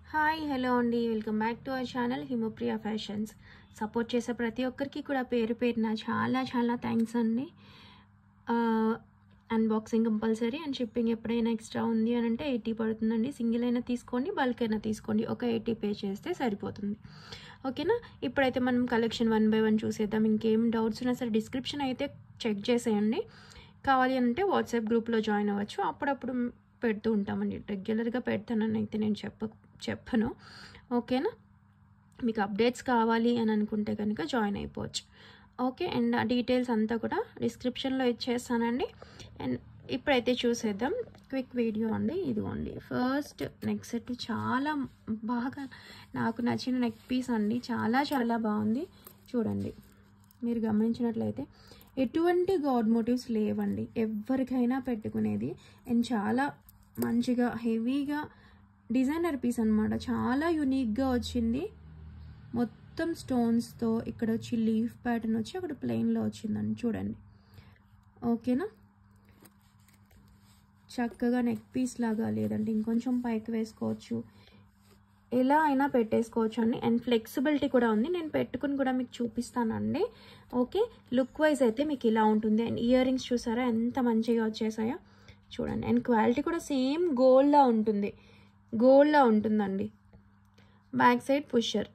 hi hello అండి welcome back to our channel Himopriya fashions support చేసే ప్రతి ఒక్కరికి కూడా పేరు పేరున చాలా చాలా థ్యాంక్స్ అండి అన్బాక్సింగ్ కంపల్సరీ అండ్ షిప్పింగ్ ఎప్పుడైనా ఎక్స్ట్రా ఉంది అని అంటే ఎయిటీ పడుతుందండి సింగిల్ అయినా తీసుకోండి బల్క్ అయినా తీసుకోండి ఒక ఎయిటీ పే చేస్తే సరిపోతుంది ఓకేనా ఇప్పుడైతే మనం కలెక్షన్ వన్ బై వన్ చూసేద్దాం ఇంకేం డౌట్స్ ఉన్నా సరే డిస్క్రిప్షన్ అయితే చెక్ చేసేయండి కావాలి అంటే వాట్సాప్ గ్రూప్లో జాయిన్ అవ్వచ్చు అప్పుడప్పుడు పెడుతూ ఉంటామండి రెగ్యులర్గా పెడతానని అయితే నేను చెప్ప చెప్పను ఓకేనా మీకు అప్డేట్స్ కావాలి అని అనుకుంటే కనుక జాయిన్ అయిపోవచ్చు ఓకే అండ్ ఆ డీటెయిల్స్ అంతా కూడా డిస్క్రిప్షన్లో ఇచ్చేస్తానండి అండ్ ఇప్పుడైతే చూసేద్దాం క్విక్ వీడియో అండి ఇదిగోండి ఫస్ట్ నెక్ సెట్ చాలా బాగా నాకు నచ్చిన నెక్ పీస్ అండి చాలా చాలా బాగుంది చూడండి మీరు గమనించినట్లయితే ఎటువంటి గాడ్ మోటివ్స్ లేవండి ఎవరికైనా పెట్టుకునేది అండ్ చాలా మంచిగా హెవీగా డిజైనర్ పీస్ అనమాట చాలా యూనిక్గా వచ్చింది మొత్తం స్టోన్స్తో ఇక్కడ వచ్చి లీఫ్ ప్యాటర్న్ వచ్చి అక్కడ ప్లెయిన్లో వచ్చిందండి చూడండి ఓకేనా చక్కగా నెక్ పీస్ లాగా లేదంటే ఇంకొంచెం పైకి వేసుకోవచ్చు ఎలా అయినా పెట్టేసుకోవచ్చు అండి అండ్ ఫ్లెక్సిబిలిటీ కూడా ఉంది నేను పెట్టుకుని కూడా మీకు చూపిస్తానండి ఓకే లుక్ వైజ్ అయితే మీకు ఇలా ఉంటుంది అండ్ ఇయర్ రింగ్స్ చూసారా ఎంత మంచిగా వచ్చేసాయో చూడండి అండ్ క్వాలిటీ కూడా సేమ్ గోల్డ్లా ఉంటుంది గోల్డ్లా ఉంటుందండి బ్యాక్ సైడ్ పుషర్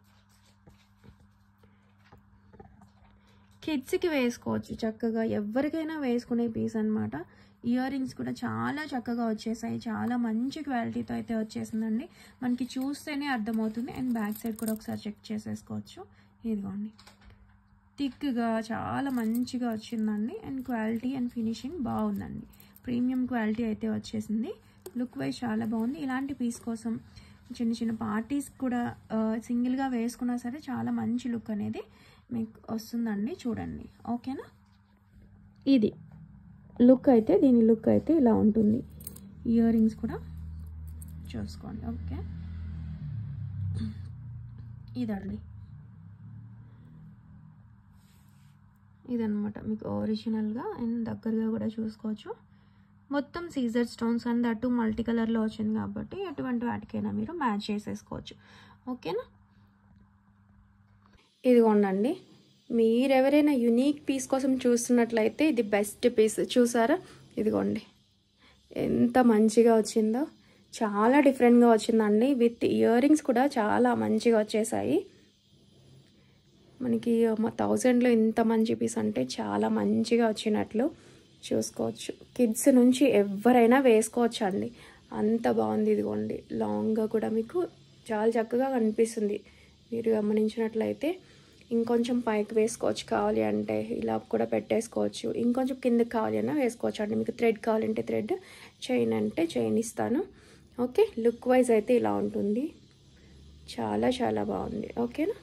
కిడ్స్కి వేసుకోవచ్చు చక్కగా ఎవరికైనా వేసుకునే పీస్ అనమాట ఇయర్ రింగ్స్ కూడా చాలా చక్కగా వచ్చేసాయి చాలా మంచి క్వాలిటీతో అయితే వచ్చేసిందండి మనకి చూస్తేనే అర్థమవుతుంది అండ్ బ్యాక్ సైడ్ కూడా ఒకసారి చెక్ చేసేసుకోవచ్చు ఇదిగోండి థిక్గా చాలా మంచిగా వచ్చిందండి అండ్ క్వాలిటీ అండ్ ఫినిషింగ్ బాగుందండి ప్రీమియం క్వాలిటీ అయితే వచ్చేసింది లుక్ వైజ్ చాలా బాగుంది ఇలాంటి పీస్ కోసం చిన్న చిన్న పార్టీస్ కూడా సింగిల్గా వేసుకున్నా సరే చాలా మంచి లుక్ అనేది మీకు వస్తుందండి చూడండి ఓకేనా ఇది లుక్ అయితే దీని లుక్ అయితే ఇలా ఉంటుంది ఇయర్ రింగ్స్ కూడా చూసుకోండి ఓకే ఇదండి ఇదనమాట మీకు ఒరిజినల్గా అండ్ దగ్గరగా కూడా చూసుకోవచ్చు మొత్తం సీజర్ స్టోన్స్ అండ్ అటు మల్టీ కలర్లో వచ్చింది కాబట్టి ఎటువంటి వాటికైనా మీరు మ్యాచ్ చేసేసుకోవచ్చు ఓకేనా ఇదిగోండి మీరు ఎవరైనా యునీక్ పీస్ కోసం చూస్తున్నట్లయితే ఇది బెస్ట్ పీస్ చూసారా ఇదిగోండి ఎంత మంచిగా వచ్చిందో చాలా డిఫరెంట్గా వచ్చిందండి విత్ ఇయర్ రింగ్స్ కూడా చాలా మంచిగా వచ్చేసాయి మనకి థౌజండ్లో ఇంత మంచి పీస్ అంటే చాలా మంచిగా వచ్చినట్లు చూసుకోవచ్చు కిడ్స్ నుంచి ఎవరైనా వేసుకోవచ్చు అండి అంత బాగుంది ఇదిగోండి లాంగ్గా కూడా మీకు చాలా చక్కగా కనిపిస్తుంది మీరు గమనించినట్లయితే ఇంకొంచెం పైకి వేసుకోవచ్చు కావాలి అంటే ఇలా కూడా పెట్టేసుకోవచ్చు ఇంకొంచెం కిందకి కావాలి అన్నా వేసుకోవచ్చు అండి మీకు థ్రెడ్ కావాలంటే థ్రెడ్ చైన్ అంటే చైన్ ఇస్తాను ఓకే లుక్ వైజ్ అయితే ఇలా ఉంటుంది చాలా చాలా బాగుంది ఓకేనా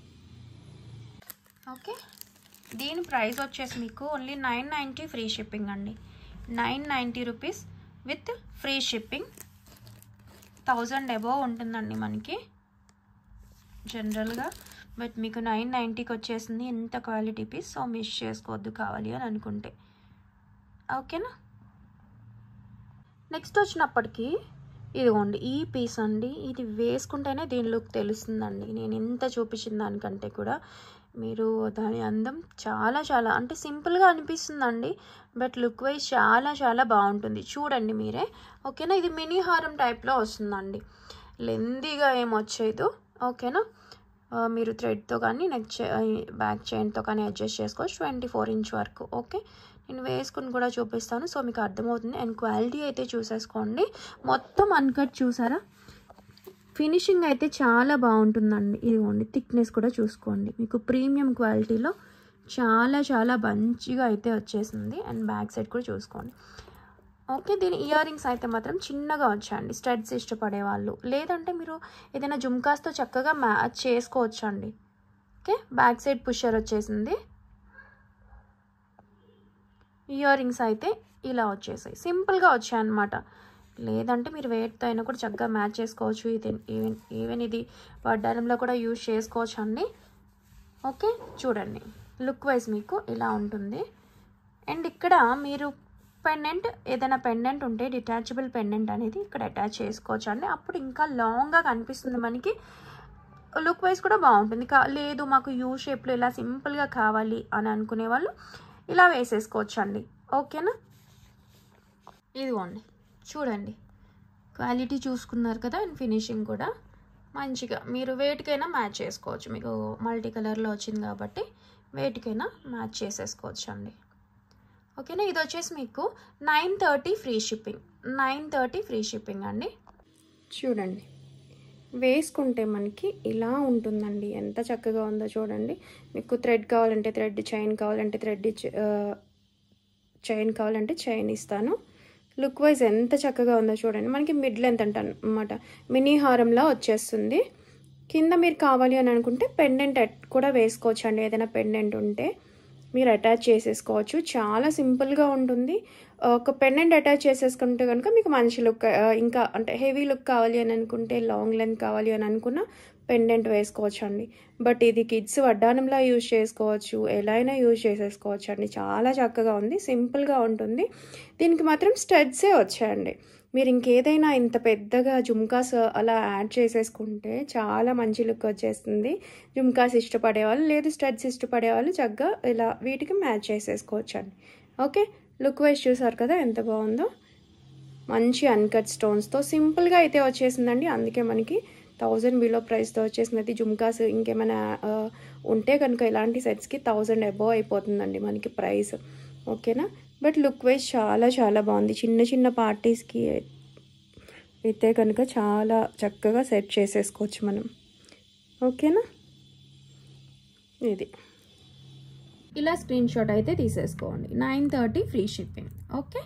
ఓకే దీని ప్రైస్ వచ్చేసి మీకు only nine ninety free shipping అండి nine ninety rupees with free shipping thousand above ఉంటుందండి మనకి జనరల్గా బట్ మీకు నైన్ నైంటీకి వచ్చేసింది ఇంత క్వాలిటీ పీస్ సో మిస్ చేసుకోవద్దు కావాలి అని అనుకుంటే ఓకేనా నెక్స్ట్ వచ్చినప్పటికీ ఇదిగోండి ఈ పీస్ అండి ఇది వేసుకుంటేనే దీని లుక్ తెలుస్తుందండి నేను ఎంత చూపించిన దానికంటే కూడా మీరు దాని అందం చాలా చాలా అంటే సింపుల్గా అనిపిస్తుందండి బట్ లుక్ వైజ్ చాలా చాలా బాగుంటుంది చూడండి మీరే ఓకేనా ఇది మినీ హారం టైప్లో వస్తుందండి లెందీగా ఏం వచ్చేదు ఓకేనా మీరు థ్రెడ్తో కానీ నెక్ బ్యాక్ చైన్తో కానీ అడ్జస్ట్ చేసుకోవచ్చు ట్వంటీ ఫోర్ ఇంచ్ వరకు ఓకే నేను వేసుకుని కూడా చూపిస్తాను సో మీకు అర్థమవుతుంది అండ్ క్వాలిటీ అయితే చూసేసుకోండి మొత్తం అన్కట్ చూసారా ఫినిషింగ్ అయితే చాలా బాగుంటుందండి ఇదిగోండి థిక్నెస్ కూడా చూసుకోండి మీకు ప్రీమియం క్వాలిటీలో చాలా చాలా మంచిగా అయితే వచ్చేసింది అండ్ బ్యాక్ సైడ్ కూడా చూసుకోండి ఓకే దీని ఇయర్ రింగ్స్ అయితే మాత్రం చిన్నగా వచ్చాయండి స్టడ్స్ ఇష్టపడే వాళ్ళు లేదంటే మీరు ఏదైనా జుమ్కాస్తో చక్కగా మ్యాచ్ చేసుకోవచ్చు అండి ఓకే బ్యాక్ సైడ్ పుషర్ వచ్చేసింది ఇయర్ రింగ్స్ అయితే ఇలా వచ్చేసాయి సింపుల్గా వచ్చాయన్నమాట లేదంటే మీరు వేట్తో అయినా కూడా చక్కగా మ్యాచ్ చేసుకోవచ్చు ఇది ఈవెన్ ఈవెన్ ఇది వడ్డానంలో కూడా యూజ్ చేసుకోవచ్చు అండి ఓకే చూడండి లుక్ వైజ్ మీకు ఇలా ఉంటుంది అండ్ ఇక్కడ మీరు పెండెంట్ ఏదైనా పెండెంట్ ఉంటే డిటాచబుల్ పెండెంట్ అనేది ఇక్కడ అటాచ్ చేసుకోవచ్చు అండి అప్పుడు ఇంకా లాంగ్గా కనిపిస్తుంది మనకి లుక్ వైజ్ కూడా బాగుంటుంది కా లేదు మాకు యూ షేప్లో ఇలా సింపుల్గా కావాలి అని అనుకునే వాళ్ళు ఇలా వేసేసుకోవచ్చు అండి ఓకేనా ఇదిగోండి చూడండి క్వాలిటీ చూసుకున్నారు కదా అండ్ ఫినిషింగ్ కూడా మంచిగా మీరు వేటికైనా మ్యాచ్ చేసుకోవచ్చు మీకు మల్టీ కలర్లో వచ్చింది కాబట్టి వేటికైనా మ్యాచ్ చేసేసుకోవచ్చు అండి ఓకేనా ఇది వచ్చేసి మీకు nine thirty free shipping nine thirty free shipping అండి చూడండి వేసుకుంటే మనకి ఇలా ఉంటుందండి ఎంత చక్కగా ఉందో చూడండి మీకు థ్రెడ్ కావాలంటే థ్రెడ్ చైన్ కావాలంటే థ్రెడ్ చైన్ కావాలంటే చైన్ ఇస్తాను లుక్ వైజ్ ఎంత చక్కగా ఉందో చూడండి మనకి మిడ్ లెంత్ అంట అనమాట మినీ హారంలా వచ్చేస్తుంది కింద మీరు కావాలి అని అనుకుంటే పెండెంట్ కూడా వేసుకోవచ్చు అండి ఏదైనా పెండెంట్ ఉంటే మీరు అటాచ్ చేసేసుకోవచ్చు చాలా సింపుల్గా ఉంటుంది ఒక పెండెంట్ అటాచ్ చేసేసుకుంటే కనుక మీకు మంచి లుక్ ఇంకా అంటే హెవీ లుక్ కావాలి అని అనుకుంటే లాంగ్ లెంత్ కావాలి అని అనుకున్న పెండెంట్ వేసుకోవచ్చు అండి బట్ ఇది కిడ్స్ వడ్డానంలా యూజ్ చేసుకోవచ్చు ఎలా అయినా యూజ్ చేసేసుకోవచ్చు అండి చాలా చక్కగా ఉంది సింపుల్గా ఉంటుంది దీనికి మాత్రం స్టడ్సే వచ్చాయండి మీరు ఇంకేదైనా ఇంత పెద్దగా జుమ్కాస్ అలా యాడ్ చేసేసుకుంటే చాలా మంచి లుక్ వచ్చేస్తుంది జుమ్కాస్ ఇష్టపడే వాళ్ళు లేదు స్టడ్స్ ఇష్టపడే వాళ్ళు చక్కగా ఇలా వీటికి మ్యాచ్ చేసేసుకోవచ్చు అండి ఓకే లుక్ వైజ్ చూసారు కదా ఎంత బాగుందో మంచి అన్కట్ స్టోన్స్తో సింపుల్గా అయితే వచ్చేసిందండి అందుకే మనకి థౌజండ్ బిలో ప్రైస్తో వచ్చేసింది జుమ్కాస్ ఇంకేమైనా ఉంటే కనుక ఇలాంటి సెట్స్కి థౌజండ్ అబోవ్ అయిపోతుందండి మనకి ప్రైస్ ఓకేనా బట్ లుక్ వైజ్ చాలా చాలా బాగుంది చిన్న చిన్న పార్టీస్కి అయితే కనుక చాలా చక్కగా సెట్ చేసేసుకోవచ్చు మనం ఓకేనా ఇది ఇలా స్క్రీన్ షాట్ అయితే తీసేసుకోండి nine thirty free shipping okay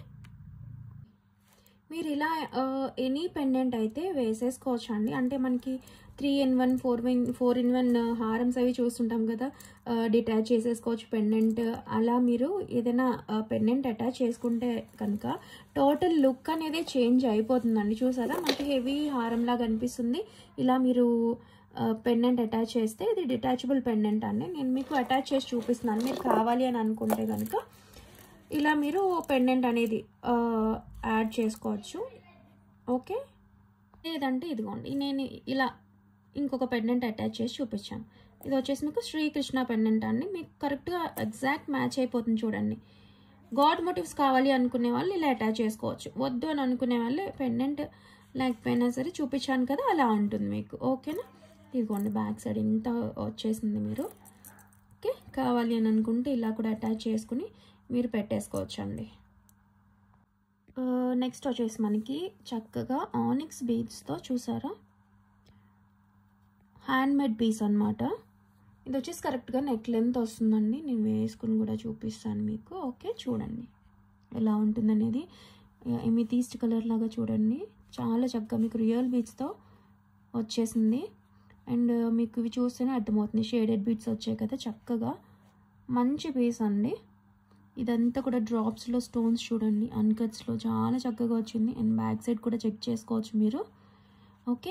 మీరు ఇలా ఎనీ పెండెంట్ అయితే వేసేసుకోవచ్చు అండి అంటే మనకి three in one four in four in one హారమ్స్ అవి చూస్తుంటాం కదా డిటాచ్ చేసేసుకోవచ్చు పెండెంట్ అలా మీరు ఏదైనా పెండెంట్ అటాచ్ చేసుకుంటే కనుక టోటల్ లుక్ అనేది చేంజ్ అయిపోతుందండి చూసారా మనకి హెవీ హారంలా కనిపిస్తుంది ఇలా మీరు పెండెంట్ అటాచ్ చేస్తే ఇది డిటాచబుల్ పెండెంట్ అండి నేను మీకు అటాచ్ చేసి చూపిస్తున్నాను మీరు కావాలి అని అనుకుంటే కనుక ఇలా మీరు పెండెంట్ అనేది యాడ్ చేసుకోవచ్చు ఓకే లేదంటే ఇదిగోండి నేను ఇలా ఇంకొక పెండెంట్ అటాచ్ చేసి చూపించాను ఇది వచ్చేసి మీకు శ్రీకృష్ణ పెండెంట్ అండి మీకు కరెక్ట్గా ఎగ్జాక్ట్ మ్యాచ్ అయిపోతుంది చూడండి గాడ్ మోటివ్స్ కావాలి అనుకునే వాళ్ళు ఇలా అటాచ్ చేసుకోవచ్చు వద్దు అని అనుకునే వాళ్ళు పెండెంట్ లేకపోయినా సరే చూపించాను కదా అలా ఉంటుంది మీకు ఓకేనా ఇదిగోండి బ్యాక్ సైడ్ ఇంత వచ్చేసింది మీరు ఓకే కావాలి అని అనుకుంటే ఇలా కూడా అటాచ్ చేసుకుని మీరు పెట్టేసుకోవచ్చు అండి నెక్స్ట్ వచ్చేసి మనకి చక్కగా ఆనిక్స్ బీడ్స్తో చూసారా హ్యాండ్మేడ్ పీస్ అనమాట ఇది వచ్చేసి కరెక్ట్గా నెక్ లెంత్ వస్తుందండి నేను వేసుకుని కూడా చూపిస్తాను మీకు ఓకే చూడండి ఎలా ఉంటుందనేది ఎమితీస్ట్ కలర్ లాగా చూడండి చాలా చక్కగా మీకు రియల్ బీడ్స్తో వచ్చేసింది అండ్ మీకు ఇవి చూస్తేనే అర్థమవుతుంది షేడెడ్ బీడ్స్ వచ్చాయి కదా చక్కగా మంచి పీస్ అండి ఇదంతా కూడా డ్రాప్స్లో స్టోన్స్ చూడండి అన్కట్స్లో చాలా చక్కగా వచ్చింది అండ్ బ్యాక్ సైడ్ కూడా చెక్ చేసుకోవచ్చు మీరు ఓకే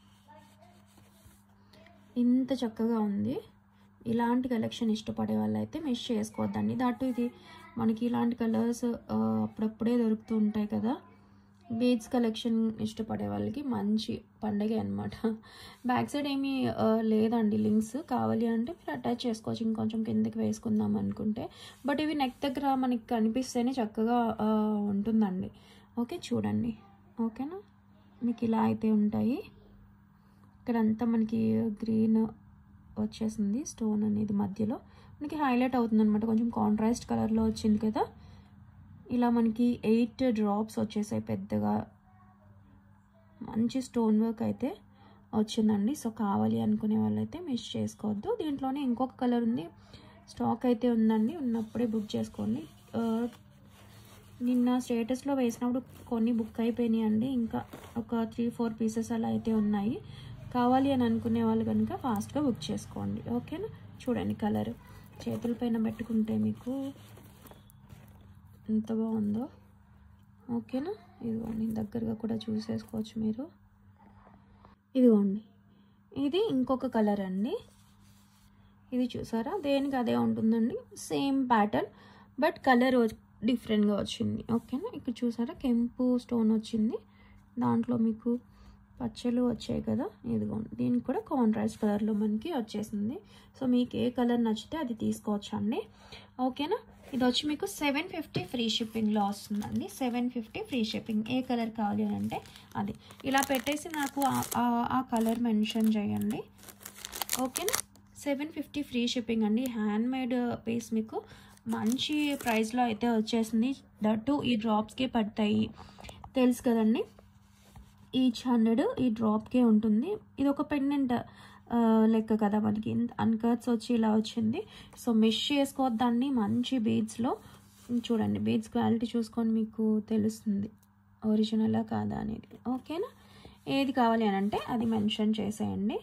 ఇంత చక్కగా ఉంది ఇలాంటి కలెక్షన్ ఇష్టపడే వాళ్ళైతే మిస్ చేసుకోవద్దండి దట్టు ఇది మనకి ఇలాంటి కలర్స్ అప్పుడప్పుడే దొరుకుతూ ఉంటాయి కదా బీడ్స్ కలెక్షన్ ఇష్టపడే వాళ్ళకి మంచి పండగ అనమాట బ్యాక్ సైడ్ ఏమీ లేదండి లింక్స్ కావాలి అంటే మీరు అటాచ్ చేసుకోవచ్చు ఇంకొంచెం కిందకి వేసుకుందాం అనుకుంటే బట్ ఇవి నెక్ దగ్గర మనకి కనిపిస్తేనే చక్కగా ఉంటుందండి ఓకే చూడండి ఓకేనా మీకు ఇలా అయితే ఉంటాయి ఇక్కడంతా మనకి గ్రీన్ వచ్చేసింది స్టోన్ అనేది మధ్యలో మనకి హైలైట్ అవుతుంది అనమాట కొంచెం కాంట్రాస్ట్ కలర్లో వచ్చింది కదా ఇలా మనకి ఎయిట్ డ్రాప్స్ వచ్చేసాయి పెద్దగా మంచి స్టోన్ వర్క్ అయితే వచ్చిందండి సో కావాలి అనుకునే వాళ్ళైతే మిస్ చేసుకోవద్దు దీంట్లోనే ఇంకొక కలర్ ఉంది స్టాక్ అయితే ఉందండి ఉన్నప్పుడే బుక్ చేసుకోండి నిన్న స్టేటస్లో వేసినప్పుడు కొన్ని బుక్ అయిపోయినాయి అండి ఇంకా ఒక త్రీ ఫోర్ పీసెస్ అలా అయితే ఉన్నాయి కావాలి అని అనుకునే వాళ్ళు కనుక ఫాస్ట్గా బుక్ చేసుకోండి ఓకేనా చూడండి కలర్ చేతుల పైన పెట్టుకుంటే మీకు ఎంత బాగుందో ఓకేనా ఇదిగోండి దగ్గరగా కూడా చూసేసుకోవచ్చు మీరు ఇదిగోండి ఇది ఇంకొక కలర్ అండి ఇది చూసారా దేనికి అదే ఉంటుందండి సేమ్ ప్యాటర్న్ బట్ కలర్ డిఫరెంట్గా వచ్చింది ఓకేనా ఇక్కడ చూసారా కెంపు స్టోన్ వచ్చింది దాంట్లో మీకు పచ్చలు వచ్చాయి కదా ఇదిగోండి దీనికి కూడా కాంట్రాస్ట్ కలర్లో మనకి వచ్చేసింది సో మీకు ఏ కలర్ నచ్చితే అది తీసుకోవచ్చు అండి ఓకేనా ఇది వచ్చి మీకు సెవెన్ ఫిఫ్టీ ఫ్రీ షిప్పింగ్లో వస్తుందండి సెవెన్ ఫిఫ్టీ ఫ్రీ షిప్పింగ్ ఏ కలర్ కావాలి అని అంటే అది ఇలా పెట్టేసి నాకు ఆ- ఆ- ఆ కలర్ మెన్షన్ చేయండి ఓకేనా సెవెన్ ఫిఫ్టీ ఫ్రీ షిప్పింగ్ అండి హ్యాండ్ మేడ్ పీస్ మీకు మంచి ప్రైస్లో అయితే వచ్చేసింది దట్టు ఈ డ్రాప్స్కే పడతాయి తెలుసు కదండి ఈచ్ హండ్రెడ్ ఈ డ్రాప్కే ఉంటుంది ఇది ఒక పెండెంట్ లెక్క కదా మనకి అన్కట్స్ వచ్చి ఇలా వచ్చింది సో మిస్ చేసుకోవద్దండి మంచి బీడ్స్లో చూడండి బీడ్స్ క్వాలిటీ చూసుకొని మీకు తెలుస్తుంది ఒరిజినలా కాదా అనేది ఓకేనా ఏది కావాలి అని అంటే అది మెన్షన్ చేసేయండి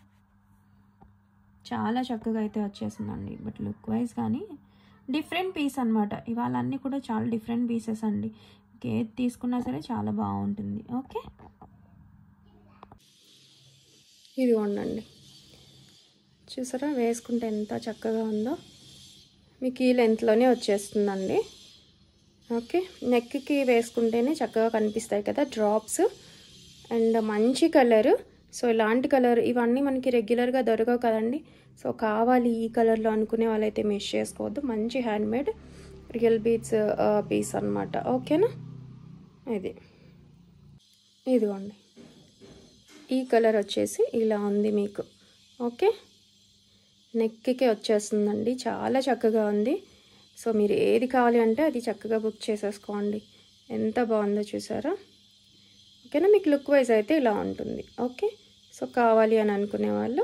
చాలా చక్కగా అయితే వచ్చేసిందండి బట్ లుక్ వైజ్ కానీ డిఫరెంట్ పీస్ అనమాట ఇవాళ అన్నీ కూడా చాలా డిఫరెంట్ పీసెస్ అండి ఏది తీసుకున్నా సరే చాలా బాగుంటుంది ఓకే ఇది ఉండండి చూసారా వేసుకుంటే ఎంత చక్కగా ఉందో మీకు ఈ లెంత్లోనే వచ్చేస్తుందండి ఓకే నెక్కి వేసుకుంటేనే చక్కగా కనిపిస్తాయి కదా డ్రాప్స్ అండ్ మంచి కలర్ సో ఇలాంటి కలర్ ఇవన్నీ మనకి రెగ్యులర్గా దొరకవు కదండి సో కావాలి ఈ కలర్లో అనుకునే వాళ్ళైతే మిస్ చేసుకోవద్దు మంచి హ్యాండ్మేడ్ రియల్ బీట్స్ పీస్ అనమాట ఓకేనా ఇది ఇదిగోండి ఈ కలర్ వచ్చేసి ఇలా ఉంది మీకు ఓకే నెక్కి వచ్చేస్తుందండి చాలా చక్కగా ఉంది సో మీరు ఏది కావాలి అంటే అది చక్కగా బుక్ చేసేసుకోండి ఎంత బాగుందో చూసారా ఓకేనా మీకు లుక్ వైజ్ అయితే ఇలా ఉంటుంది ఓకే సో కావాలి అని అనుకునే వాళ్ళు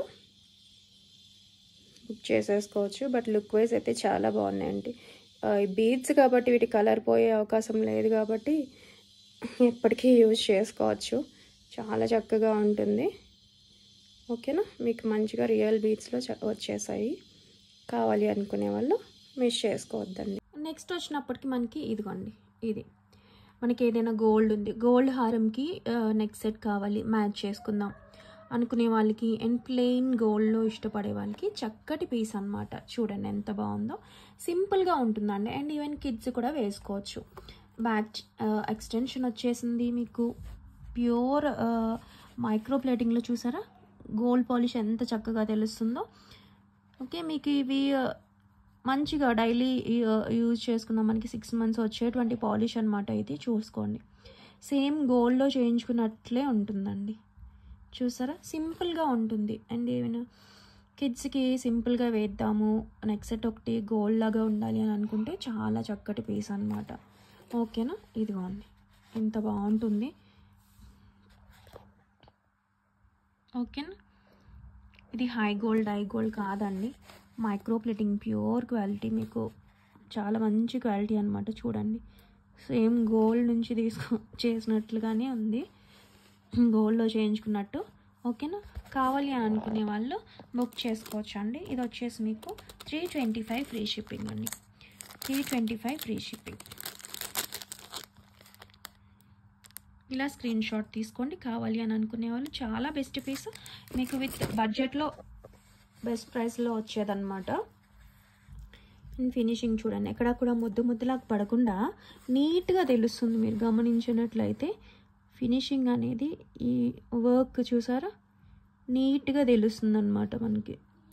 బుక్ చేసేసుకోవచ్చు బట్ లుక్ వైజ్ అయితే చాలా బాగున్నాయండి ఆ, ఈ బీడ్స్ కాబట్టి వీటి కలర్ పోయే అవకాశం లేదు కాబట్టి ఎప్పటికీ యూజ్ చేసుకోవచ్చు చాలా చక్కగా ఉంటుంది ఓకేనా మీకు మంచిగా రియల్ బీడ్స్లో వచ్చేసాయి కావాలి అనుకునే వాళ్ళు మిస్ చేసుకోవద్దండి నెక్స్ట్ వచ్చినప్పటికి మనకి ఇదిగోండి ఇది మనకి ఏదైనా గోల్డ్ ఉంది గోల్డ్ హారంకి నెక్ సెట్ కావాలి మ్యాచ్ చేసుకుందాం అనుకునే వాళ్ళకి అండ్ ప్లెయిన్ గోల్డ్లో ఇష్టపడే వాళ్ళకి చక్కటి పీస్ అన్నమాట చూడండి ఎంత బాగుందో సింపుల్గా ఉంటుందండి అండ్ ఈవెన్ కిడ్స్ కూడా వేసుకోవచ్చు బ్యాక్ ఎక్స్టెన్షన్ వచ్చేసింది మీకు ప్యూర్ మైక్రో ప్లేటింగ్లో చూసారా గోల్డ్ పాలిష్ ఎంత చక్కగా తెలుస్తుందో ఓకే మీకు ఇవి ఆ, మంచిగా డైలీ యూజ్ చేసుకుందాం మనకి సిక్స్ మంత్స్ వచ్చేటువంటి పాలిష్ అనమాట ఇది చూసుకోండి సేమ్ గోల్డ్లో చేయించుకున్నట్లే ఉంటుందండి చూసారా సింపుల్గా ఉంటుంది అండ్ ఏమైనా కిడ్స్కి సింపుల్గా వేద్దాము నెక్స్ట్ సెట్ ఒకటి గోల్డ్ లాగా ఉండాలి అని అనుకుంటే చాలా చక్కటి పీస్ అనమాట ఓకేనా ఇదిగోండి ఎంత బాగుంటుంది ఓకేనా ఇది హై గోల్డ్ హై గోల్డ్ కాదండి మైక్రో ప్లేటింగ్ ప్యూర్ క్వాలిటీ మీకు చాలా మంచి క్వాలిటీ అనమాట చూడండి సేమ్ గోల్డ్ నుంచి తీసుకో చేసినట్లుగానే ఉంది గోల్డ్లో చేయించుకున్నట్టు ఓకేనా కావాలి అని అనుకునే వాళ్ళు బుక్ చేసుకోవచ్చు అండి ఇది వచ్చేసి మీకు three twenty five free shipping అండి three twenty five free shipping ఇలా స్క్రీన్ షాట్ తీసుకోండి కావాలి అని అనుకునే వాళ్ళు చాలా బెస్ట్ పీస్ మీకు విత్ బడ్జెట్లో బెస్ట్ ప్రైస్లో వచ్చేదన్నమాట అండ్ ఫినిషింగ్ చూడండి ఎక్కడ కూడా ముద్దు ముద్దులాగా పడకుండా నీట్గా తెలుస్తుంది మీరు గమనించినట్లయితే ఫినిషింగ్ అనేది ఈ వర్క్ చూసారా నీట్గా తెలుస్తుంది అనమాట మనకి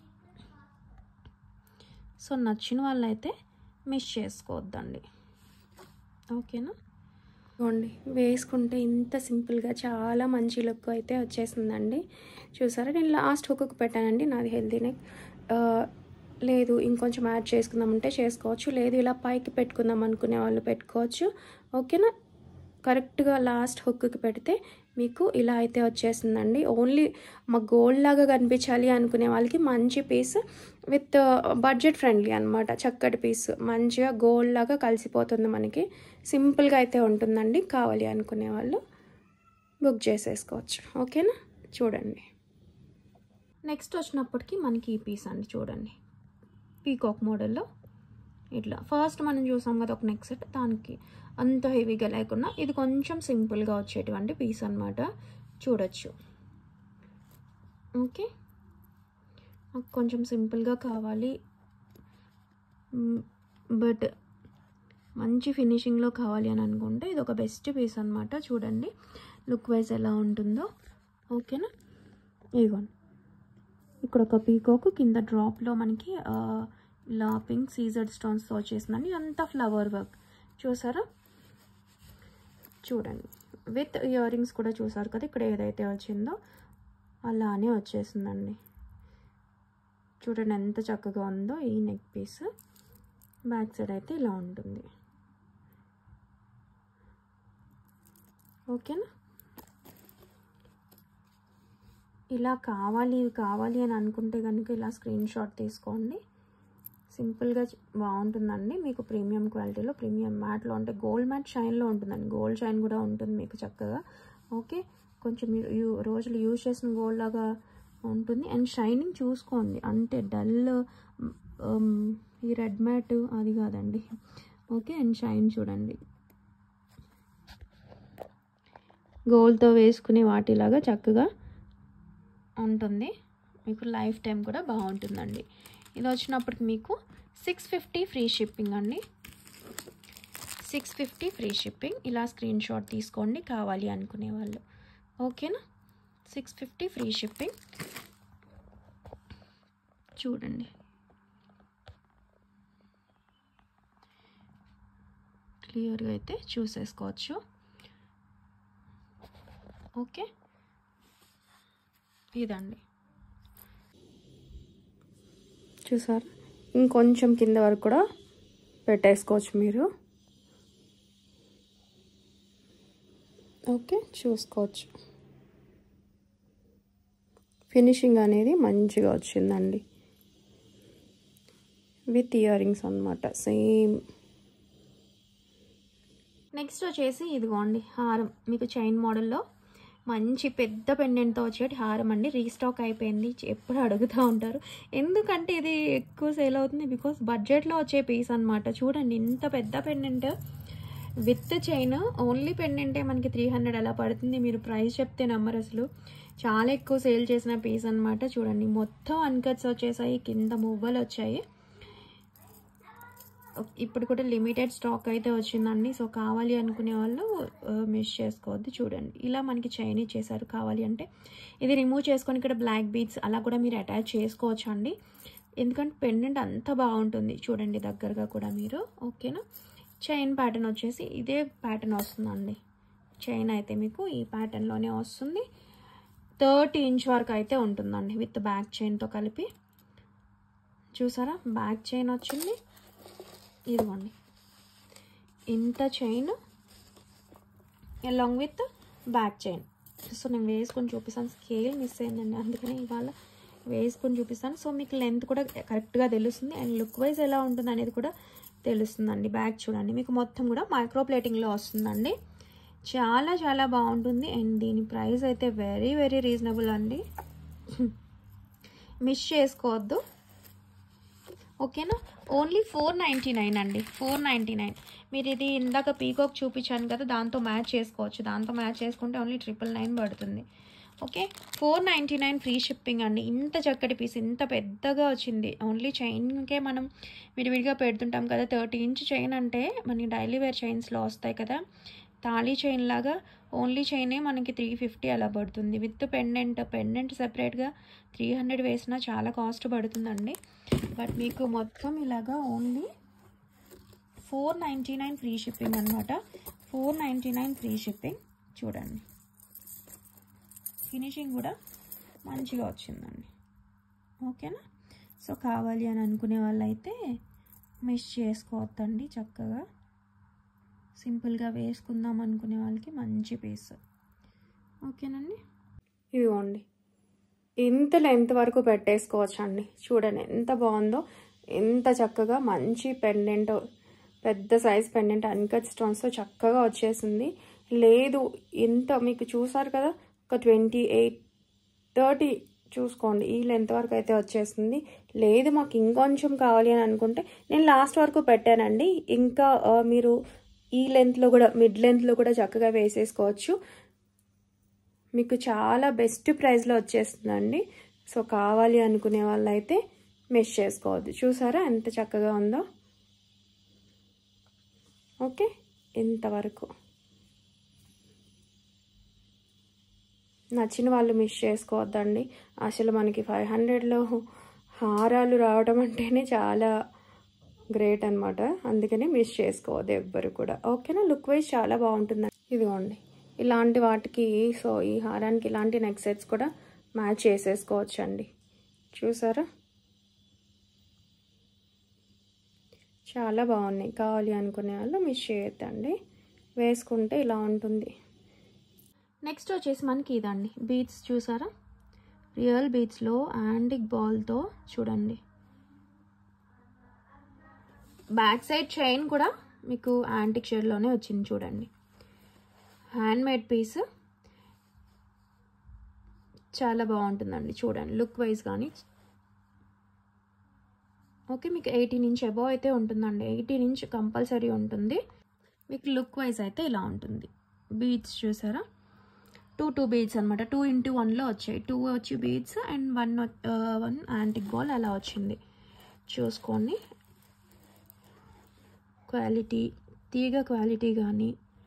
సో నచ్చిన వాళ్ళైతే మిస్ చేసుకోవద్దండి ఓకేనా ఇదిగోండి వేసుకుంటే ఇంత సింపుల్గా చాలా మంచి లుక్ అయితే వచ్చేసిందండి చూసారా నేను లాస్ట్ హుక్కు పెట్టానండి నాది హెల్తీ నెక్ ఆ, లేదు ఇంకొంచెం యాడ్ చేసుకుందామంటే చేసుకోవచ్చు లేదు ఇలా పైకి పెట్టుకుందాం అనుకునే వాళ్ళు పెట్టుకోవచ్చు ఓకేనా కరెక్ట్గా లాస్ట్ హుక్కి పెడితే మీకు ఇలా అయితే వచ్చేసిందండి ఓన్లీ మా గోల్డ్ లాగా కనిపించాలి అనుకునే వాళ్ళకి మంచి పీస్ విత్ బడ్జెట్ ఫ్రెండ్లీ అనమాట చక్కటి పీస్ మంచిగా గోల్డ్ లాగా కలిసిపోతుంది మనకి సింపుల్గా అయితే ఉంటుందండి కావాలి అనుకునే వాళ్ళు బుక్ చేసేసుకోవచ్చు ఓకేనా చూడండి నెక్స్ట్ వచ్చినప్పటికి మనకి ఈ పీస్ అండి చూడండి పీకాక్ మోడల్లో ఇట్లా ఫస్ట్ మనం చూసాం కదా ఒక నెక్ సెట్ దానికి అంత హెవీగా లేకుండా ఇది కొంచెం సింపుల్గా వచ్చేటువంటి పీస్ అనమాట చూడొచ్చు ఓకే నాకు కొంచెం సింపుల్గా కావాలి బట్ మంచి ఫినిషింగ్లో కావాలి అని అనుకుంటే ఇది ఒక బెస్ట్ పీస్ అనమాట చూడండి లుక్ వైజ్ ఎలా ఉంటుందో ఓకేనా ఇదిగోండి ఇక్కడ ఒక పీకోక్ కింద డ్రాప్లో మనకి ఆ, ఇలా పింక్ సీజర్డ్ స్టోన్స్తో వచ్చేసిందండి ఇదంతా ఫ్లవర్ వర్క్ చూసారా చూడండి విత్ ఇయర్ రింగ్స్ కూడా చూసారు కదా ఇక్కడ ఏదైతే వచ్చిందో అలానే వచ్చేసిందండి చూడండి ఎంత చక్కగా ఉందో ఈ నెక్ పీస్ బ్యాక్ సైడ్ అయితే ఇలా ఉంటుంది ఓకేనా ఇలా కావాలి ఇవి కావాలి అని అనుకుంటే కనుక ఇలా స్క్రీన్ షాట్ తీసుకోండి సింపుల్గా చ- బాగుంటుందండి మీకు ప్రీమియం క్వాలిటీలో ప్రీమియం మ్యాట్లో అంటే గోల్డ్ మ్యాట్ షైన్లో ఉంటుందండి గోల్డ్ షైన్ కూడా ఉంటుంది మీకు చక్కగా ఓకే కొంచెం మీరు యూ- రోజులు యూజ్ చేసిన గోల్డ్ లాగా ఉంటుంది అండ్ షైనింగ్ చూసుకోండి అంటే డల్ ఈ రెడ్ మ్యాట్ అది కాదండి ఓకే అండ్ షైన్ చూడండి గోల్డ్తో వేసుకునే వాటిలాగా చక్కగా ఉంటుంది మీకు లైఫ్ టైం కూడా బాగుంటుందండి ఇది వచ్చినప్పటికి మీకు సిక్స్ ఫిఫ్టీ ఫ్రీ షిప్పింగ్ అండి సిక్స్ ఫిఫ్టీ ఫ్రీ షిప్పింగ్ ఇలా స్క్రీన్ షాట్ తీసుకోండి కావాలి అనుకునే వాళ్ళు ఓకేనా సిక్స్ ఫిఫ్టీ ఫ్రీ షిప్పింగ్ చూడండి క్లియర్గా అయితే చూసేసుకోవచ్చు ఓకే ఇదండి చూసారు ఇంకొంచెం కింద వరకు కూడా పెట్టేసుకోవచ్చు మీరు ఓకే చూసుకోవచ్చు ఫినిషింగ్ అనేది మంచిగా వచ్చిందండి విత్ ఇయర్ రింగ్స్ అనమాట సేమ్ నెక్స్ట్ వచ్చేసి ఇదిగోండి హారం మీకు చైన్ మోడల్లో మంచి పెద్ద పెండెంట్తో వచ్చేటి హారం అండి రీస్టాక్ అయిపోయింది ఎప్పుడు అడుగుతూ ఉంటారు ఎందుకంటే ఇది ఎక్కువ సేల్ అవుతుంది బికాస్ బడ్జెట్లో వచ్చే పీస్ అనమాట చూడండి ఇంత పెద్ద పెండెంట్ విత్ చైన్ ఓన్లీ పెండెంటే మనకి త్రీ హండ్రెడ్ అలా పడుతుంది మీరు ప్రైస్ చెప్తే నమ్మరు అసలు చాలా ఎక్కువ సేల్ చేసిన పీస్ అనమాట చూడండి మొత్తం అన్కట్స్ వచ్చేసాయి కింద మువ్వలు వచ్చాయి ఇప్పుడు కూడా లిమిటెడ్ స్టాక్ అయితే వచ్చిందండి సో కావాలి అనుకునే వాళ్ళు మిస్ చేసుకోవద్దు చూడండి ఇలా మనకి చైన్ ఇచ్చేసారు కావాలి అంటే ఇది రిమూవ్ చేసుకొని ఇక్కడ బ్లాక్ బీడ్స్ అలా కూడా మీరు అటాచ్ చేసుకోవచ్చు అండి ఎందుకంటే పెండెంట్ అంత బాగుంటుంది చూడండి దగ్గరగా కూడా మీరు ఓకేనా చైన్ ప్యాటర్న్ వచ్చేసి ఇదే ప్యాటర్న్ వస్తుందండి చైన్ అయితే మీకు ఈ ప్యాటర్న్లోనే వస్తుంది థర్టీ ఇంచ్ వరకు అయితే ఉంటుందండి విత్ బ్యాక్ చైన్తో కలిపి చూసారా బ్యాక్ చైన్ వచ్చింది ఇదిగోండి ఇంత chain along with back chain so నేను వేసుకొని చూపిస్తాను స్కేల్ మిస్ అయిందండి అందుకని ఇవాళ వేసుకొని చూపిస్తాను సో మీకు లెంత్ కూడా కరెక్ట్గా తెలుస్తుంది అండ్ లుక్ వైజ్ ఎలా ఉంటుంది అనేది కూడా తెలుస్తుందండి బ్యాక్ చూడండి మీకు మొత్తం కూడా మైక్రో ప్లేటింగ్లో వస్తుందండి చాలా చాలా బాగుంటుంది అండ్ దీని ప్రైస్ అయితే వెరీ వెరీ రీజనబుల్ అండి మిస్ చేసుకోవద్దు ఓకేనా ఓన్లీ ఫోర్ నైంటీ నైన్ అండి ఫోర్ నైంటీ నైన్ మీరు ఇది ఇందాక పీకాక్ చూపించాను కదా దాంతో మ్యాచ్ చేసుకోవచ్చు దాంతో మ్యాచ్ చేసుకుంటే ఓన్లీ ట్రిపుల్ నైన్ పడుతుంది okay four ninety nine free shipping అండి ఇంత చక్కటి పీస్ ఇంత పెద్దగా వచ్చింది ఓన్లీ చైన్కే మనం విడివిడిగా పెడుతుంటాం కదా థర్టీ ఇంచ్ చైన్ అంటే మనకి డైలీ వేర్ చైన్స్లో వస్తాయి కదా తాళీ చైన్ లాగా ఓన్లీ చైనే మనకి త్రీ ఫిఫ్టీ అలా పడుతుంది విత్ పెండెంట్ పెండెంట్ సెపరేట్గా త్రీ హండ్రెడ్ వేసినా చాలా కాస్ట్ పడుతుందండి బట్ మీకు మొత్తం ఇలాగా only four ninety nine free shipping అనమాట four ninety nine free shipping చూడండి ఫినిషింగ్ కూడా మంచిగా వచ్చిందండి ఓకేనా సో కావాలి అని అనుకునే వాళ్ళైతే మిస్ చేసుకోవద్దండి చక్కగా సింపుల్గా వేసుకుందాం అనుకునే వాళ్ళకి మంచి పీస్ ఓకేనండి ఇదిగోండి ఇంత లెంత్ వరకు పెట్టేసుకోవచ్చు అండి చూడండి ఎంత బాగుందో ఎంత చక్కగా మంచి పెండెంట్ పెద్ద సైజ్ పెండెంట్ అన్కట్ స్టోన్స్తో చక్కగా వచ్చేసింది లేదు ఎంత మీకు చూసారు కదా ఒక ట్వంటీ ఎయిట్ థర్టీ చూసుకోండి ఈ లెంత్ వరకు అయితే వచ్చేసింది లేదు మాకు ఇంకొంచెం కావాలి అని అనుకుంటే నేను లాస్ట్ వరకు పెట్టానండి ఇంకా ఆ, మీరు ఈ లెంత్లో కూడా మిడ్ లెంత్లో కూడా చక్కగా వేసేసుకోవచ్చు మీకు చాలా బెస్ట్ ప్రైస్లో వచ్చేస్తుందండి సో కావాలి అనుకునే వాళ్ళైతే మిస్ చేసుకోవద్దు చూసారా ఎంత చక్కగా ఉందో ఓకే ఇంతవరకు నచ్చిన వాళ్ళు మిస్ చేసుకోవద్దండి అసలు మనకి ఫైవ్ హండ్రెడ్లో హారాలు రావడం అంటేనే చాలా గ్రేట్ అనమాట అందుకని మిస్ చేసుకోవద్దు ఎవ్వరు కూడా ఓకేనా లుక్ వైజ్ చాలా బాగుంటుంది ఇదిగోండి ఇలాంటి వాటికి సో ఈ హారానికి ఇలాంటి నెక్ సెట్స్ కూడా మ్యాచ్ చేసేసుకోవచ్చు అండి చూసారా చాలా బాగున్నాయి కావాలి అనుకునే వాళ్ళు మిస్ చేయొద్దండి వేసుకుంటే ఇలా ఉంటుంది నెక్స్ట్ వచ్చేసి మనకి ఇదండి బీట్స్ చూసారా రియల్ బీట్స్లో యాంటిక్ బాల్తో చూడండి బ్యాక్ సైడ్ చైన్ కూడా మీకు యాంటిక్ షేడ్లోనే వచ్చింది చూడండి హ్యాండ్ మేడ్ పీస్ చాలా బాగుంటుందండి చూడండి లుక్ వైజ్ కానీ ఓకే మీకు ఎయిటీన్ ఇంచ్ అబవ్ అయితే ఉంటుందండి ఎయిటీన్ ఇంచ్ కంపల్సరీ ఉంటుంది మీకు లుక్ వైజ్ అయితే ఇలా ఉంటుంది బీడ్స్ చూసారా టూ టూ బీడ్స్ అనమాట టూ ఇంటూ వన్లో వచ్చాయి టూ వచ్చి beads and one one antique ball అలా వచ్చింది చూసుకోండి క్వాలిటీ తీగ క్వాలిటీ కానీ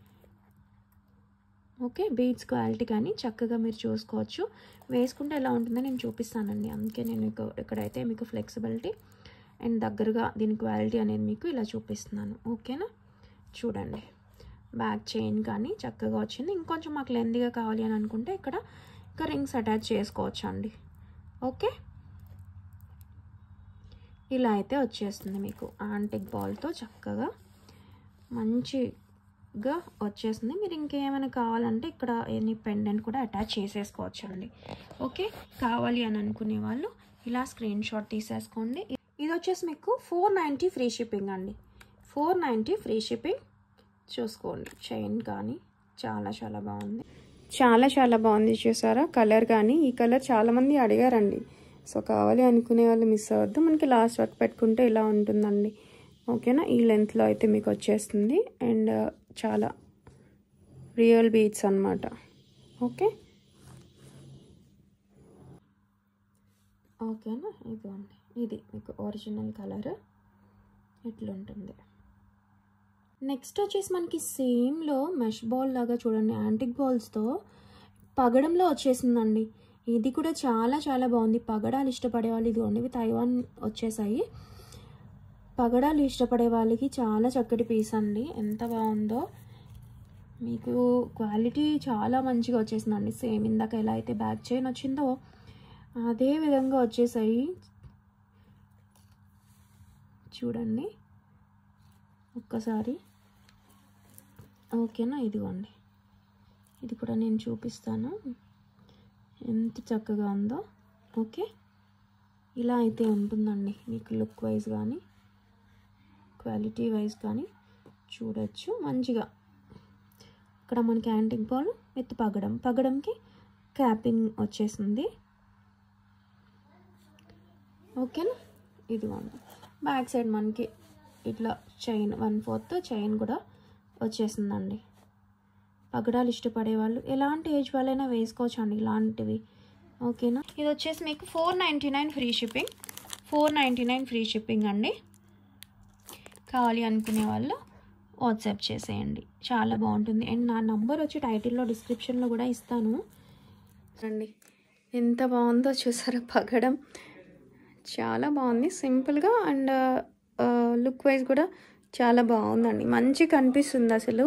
ఓకే బీడ్స్ క్వాలిటీ కానీ చక్కగా మీరు చూసుకోవచ్చు వేసుకుంటే ఎలా ఉంటుందో నేను చూపిస్తానండి అందుకే నేను ఇక- ఇక్కడైతే మీకు ఫ్లెక్సిబిలిటీ అండ్ దగ్గరగా దీని క్వాలిటీ అనేది మీకు ఇలా చూపిస్తున్నాను ఓకేనా చూడండి బ్యాక్ చైన్ కానీ చక్కగా వచ్చింది ఇంకొంచెం మాకు లెందీగా కావాలి అని అనుకుంటే ఇక్కడ ఇంకా రింగ్స్ అటాచ్ చేసుకోవచ్చు అండి ఓకే ఇలా అయితే వచ్చేస్తుంది మీకు యాంటిక్ బాల్తో చక్కగా మంచిగా వచ్చేస్తుంది మీరు ఇంకేమైనా కావాలంటే ఇక్కడ ఎనీ పెండెంట్ కూడా అటాచ్ చేసేసుకోవచ్చు అండి ఓకే కావాలి అని అనుకునే వాళ్ళు ఇలా స్క్రీన్ షాట్ తీసేసుకోండి ఇది వచ్చేసి మీకు ఫోర్ నైంటీ ఫ్రీ షిప్పింగ్ అండి ఫోర్ నైంటీ ఫ్రీ షిప్పింగ్ చూసుకోండి చైన్ కానీ చాలా చాలా బాగుంది చాలా చాలా బాగుంది చూసారా కలర్ కానీ ఈ కలర్ చాలామంది అడిగారండి సో కావాలి అనుకునే వాళ్ళు మిస్ అవ్వద్దు మనకి లాస్ట్ వర్క్ పెట్టుకుంటే ఇలా ఉంటుందండి ఓకేనా ఈ లెంత్లో అయితే మీకు వచ్చేస్తుంది అండ్ చాలా రియల్ బీట్స్ అన్నమాట ఓకే ఓకేనా ఇదిగోండి ఇది మీకు ఒరిజినల్ కలర్ ఇట్లుంటుంది నెక్స్ట్ వచ్చేసి మనకి సేమ్లో మెష్ బాల్ లాగా చూడండి యాంటిక్ బాల్స్తో పగడంలో వచ్చేసిందండి ఇది కూడా చాలా చాలా బాగుంది పగడాలు ఇష్టపడే వాళ్ళు ఇదిగోండి ఇవి తైవాన్ వచ్చేసాయి పగడాలు ఇష్టపడే వాళ్ళకి చాలా చక్కటి పీస్ అండి ఎంత బాగుందో మీకు క్వాలిటీ చాలా మంచిగా వచ్చేసిందండి సేమ్ ఇందాక ఎలా అయితే బ్యాక్ చైన్ వచ్చిందో అదే విధంగా వచ్చేసాయి చూడండి ఒక్కసారి ఓకేనా ఇదిగోండి ఇది కూడా నేను చూపిస్తాను ఎంత చక్కగా ఉందో ఓకే ఇలా అయితే ఉంటుందండి మీకు లుక్ వైజ్ కానీ క్వాలిటీ వైజ్ కానీ చూడొచ్చు మంచిగా ఇక్కడ మనకి యాంటిక్ బాల్ విత్ పగడం పగడంకి క్యాపింగ్ వచ్చేసింది ఓకేనా ఇదిగోండి బ్యాక్ సైడ్ మనకి ఇట్లా చైన్ వన్ ఫోర్త్ చైన్ కూడా వచ్చేసిందండి పగడాలు ఇష్టపడే వాళ్ళు ఎలాంటి ఏజ్ వాళ్ళైనా వేసుకోవచ్చు అండి ఇలాంటివి ఓకేనా ఇది వచ్చేసి మీకు four ninety nine free shipping four ninety nine free shipping అండి కావాలి అనుకునే వాళ్ళు వాట్సాప్ చేసేయండి చాలా బాగుంటుంది అండ్ నా నంబర్ వచ్చి టైటిల్లో డిస్క్రిప్షన్లో కూడా ఇస్తాను అండి ఎంత బాగుందో చూసారా పగడం చాలా బాగుంది సింపుల్గా అండ్ లుక్ వైజ్ కూడా చాలా బాగుందండి మంచిగా కనిపిస్తుంది అసలు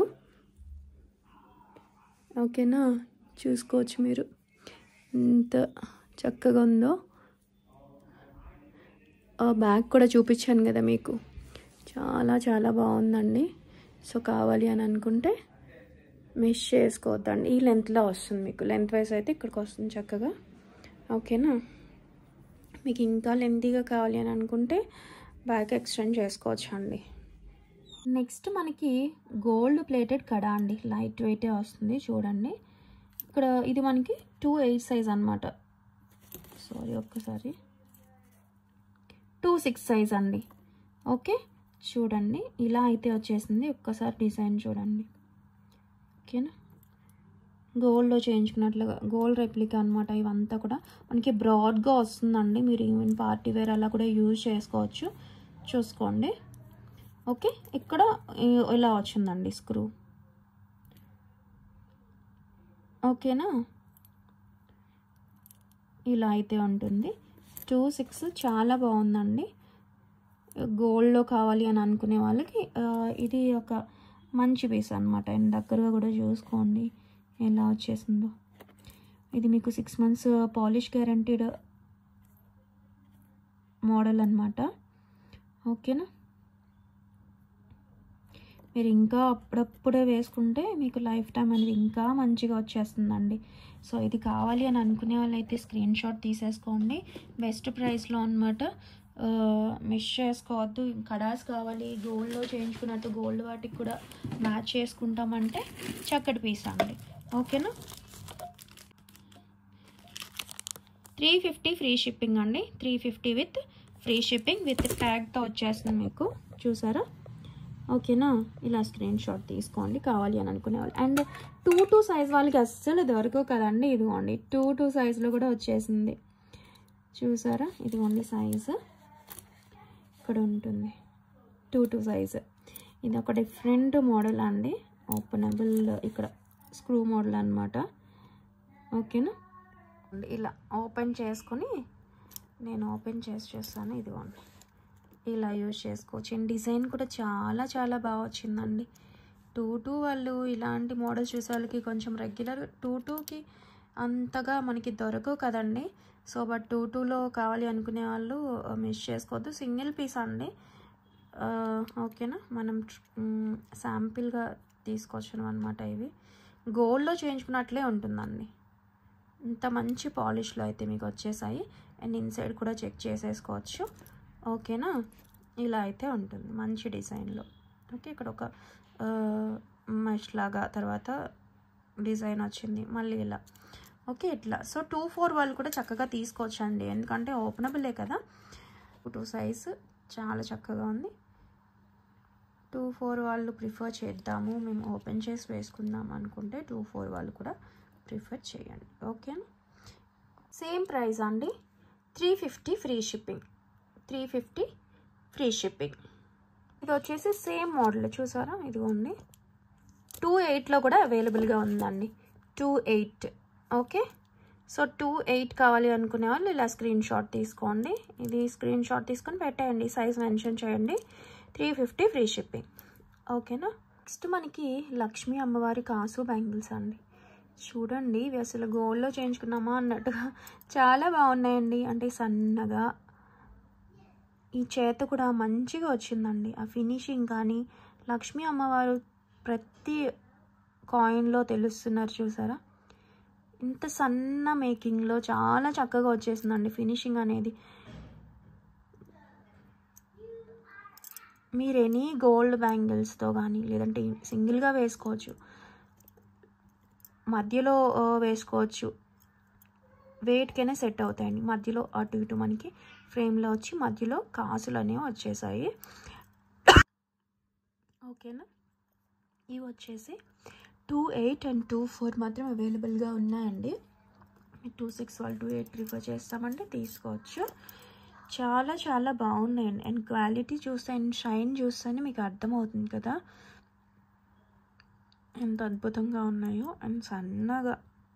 ఓకేనా చూసుకోవచ్చు మీరు ఎంత చక్కగా ఉందో ఆ బ్యాగ్ కూడా చూపించాను కదా మీకు చాలా చాలా బాగుందండి సో కావాలి అని అనుకుంటే మిస్ చేసుకోవద్దండి ఈ లెంత్లో వస్తుంది మీకు లెంత్ వైజ్ అయితే ఇక్కడికి వస్తుంది చక్కగా ఓకేనా మీకు ఇంకా లెంతీగా కావాలి అని అనుకుంటే బ్యాగ్ ఎక్స్టెండ్ చేసుకోవచ్చు అండి నెక్స్ట్ మనకి గోల్డ్ ప్లేటెడ్ కడా అండి లైట్ వెయిటే వస్తుంది చూడండి ఇక్కడ ఇది మనకి టూ ఎయిట్ సైజ్ అనమాట సారీ ఒక్కసారి టూ సిక్స్ సైజ్ అండి ఓకే చూడండి ఇలా అయితే వచ్చేసింది ఒక్కసారి డిజైన్ చూడండి ఓకేనా గోల్డ్లో చేయించుకున్నట్లుగా గోల్డ్ రెప్లికా అనమాట ఇవంతా కూడా మనకి బ్రాడ్గా వస్తుందండి మీరు ఈవెన్ పార్టీ వేర్ అలా కూడా యూజ్ చేసుకోవచ్చు చూసుకోండి ఓకే ఇక్కడ ఈ- ఇలా వచ్చిందండి స్క్రూ ఓకేనా ఇలా అయితే ఉంటుంది టూ సిక్స్ చాలా బాగుందండి గోల్డ్లో కావాలి అని అనుకునే వాళ్ళకి ఆ, ఇది ఒక మంచి పీస్ అనమాట అండ్ దగ్గరగా కూడా చూసుకోండి ఎలా వచ్చేసిందో ఇది మీకు six months polish guaranteed model అనమాట ఓకేనా మీరు ఇంకా అప్పుడప్పుడే వేసుకుంటే మీకు లైఫ్ టైం అనేది ఇంకా మంచిగా వచ్చేస్తుందండి సో ఇది కావాలి అని అనుకునే వాళ్ళైతే స్క్రీన్ షాట్ తీసేసుకోండి బెస్ట్ ప్రైస్లో అనమాట మిస్ చేసుకోవద్దు కడాస్ కావాలి గోల్డ్లో చేయించుకున్నట్టు గోల్డ్ వాటికి కూడా మ్యాచ్ చేసుకుంటామంటే చక్కటి పీస్ అండి ఓకేనా త్రీ ఫిఫ్టీ ఫ్రీ షిప్పింగ్ అండి three fifty with free shipping with ట్యాగ్తో వచ్చేస్తుంది మీకు చూసారా ఓకేనా ఇలా స్క్రీన్ షాట్ తీసుకోండి కావాలి అని అనుకునే వాళ్ళు అండ్ టూ టూ సైజ్ వాళ్ళకి అస్సలు దొరకవు కదండి ఇదిగోండి టూ టూ సైజులో కూడా వచ్చేసింది చూసారా ఇదిగోండి సైజు ఇక్కడ ఉంటుంది టూ టూ సైజు ఇది ఒక డిఫరెంట్ మోడల్ అండి ఓపెనబుల్ ఇక్కడ స్క్రూ మోడల్ అనమాట ఓకేనా ఇలా ఓపెన్ చేసుకొని నేను ఓపెన్ చేసి చేస్తాను ఇదిగోండి ఇలా యూజ్ చేసుకోవచ్చు అండ్ డిజైన్ కూడా చాలా చాలా బాగా వచ్చిందండి టూ టూ వాళ్ళు ఇలాంటి మోడల్స్ చూసే వాళ్ళకి కొంచెం రెగ్యులర్ టూ టూకి అంతగా మనకి దొరకవు కదండి సో బట్ టూ టూలో కావాలి అనుకునే వాళ్ళు మిస్ చేసుకోవద్దు సింగిల్ పీస్ అండి ఆ, ఓకేనా మనం శాంపిల్గా తీసుకొచ్చాను అనమాట ఇవి గోల్డ్లో చేయించుకున్నట్లే ఉంటుందండి ఇంత మంచి పాలిష్లో అయితే మీకు వచ్చేసాయి అండ్ ఇన్సైడ్ కూడా చెక్ చేసేసుకోవచ్చు ఓకేనా ఇలా అయితే ఉంటుంది మంచి డిజైన్లో ఓకే ఇక్కడ ఒక మెష్ లాగా తర్వాత డిజైన్ వచ్చింది మళ్ళీ ఇలా ఓకే ఇట్లా సో టూ ఫోర్ వాళ్ళు కూడా చక్కగా తీసుకోవచ్చండి ఎందుకంటే ఓపెనబులే కదా టూ సైజ్ చాలా చక్కగా ఉంది టూ ఫోర్ వాళ్ళు ప్రిఫర్ చేద్దాము మేము ఓపెన్ చేసి వేసుకుందాం అనుకుంటే టూ ఫోర్ వాళ్ళు కూడా ప్రిఫర్ చేయండి ఓకేనా సేమ్ ప్రైస్ అండి three fifty free shipping three fifty free shipping ఇది వచ్చేసి సేమ్ మోడల్ చూసారా ఇదిగోండి టూ ఎయిట్లో కూడా అవైలబుల్గా ఉందండి two eight okay so two eight కావాలి అనుకునే వాళ్ళు ఇలా స్క్రీన్ షాట్ తీసుకోండి ఇది స్క్రీన్ షాట్ తీసుకొని పెట్టేయండి సైజ్ మెన్షన్ చేయండి త్రీ ఫిఫ్టీ ఫ్రీ షిప్పింగ్ ఓకేనా నెక్స్ట్ మనకి లక్ష్మీ అమ్మవారి కాసు బ్యాంగిల్స్ అండి చూడండి ఇవి అసలు గోల్డ్లో చేయించుకున్నామా అన్నట్టుగా చాలా బాగున్నాయండి అంటే సన్నగా ఈ చేత కూడా మంచిగా వచ్చిందండి ఆ ఫినిషింగ్ కానీ లక్ష్మీ అమ్మవారు ప్రతి కాయిన్లో తెలుస్తున్నారు చూసారా ఇంత సన్న మేకింగ్లో చాలా చక్కగా వచ్చేసిందండి ఫినిషింగ్ అనేది మీరు ఎనీ గోల్డ్ బ్యాంగిల్స్తో కానీ లేదంటే సింగిల్గా వేసుకోవచ్చు మధ్యలో ఆ, వేసుకోవచ్చు వెయిట్కైనా సెట్ అవుతాయండి మధ్యలో అటు ఇటు మనకి ఫ్రేమ్లో వచ్చి మధ్యలో కాసులు అనేవి వచ్చేసాయి ఓకేనా ఇవి వచ్చేసి two eight and two four మాత్రం అవైలబుల్గా ఉన్నాయండి టూ సిక్స్ వాళ్ళు టూ ఎయిట్ ప్రిఫర్ చేస్తామంటే తీసుకోవచ్చు చాలా చాలా బాగున్నాయండి అండ్ క్వాలిటీ చూస్తే అండ్ షైన్ చూస్తేనే మీకు అర్థమవుతుంది కదా ఎంత అద్భుతంగా ఉన్నాయో అండ్ సన్నగా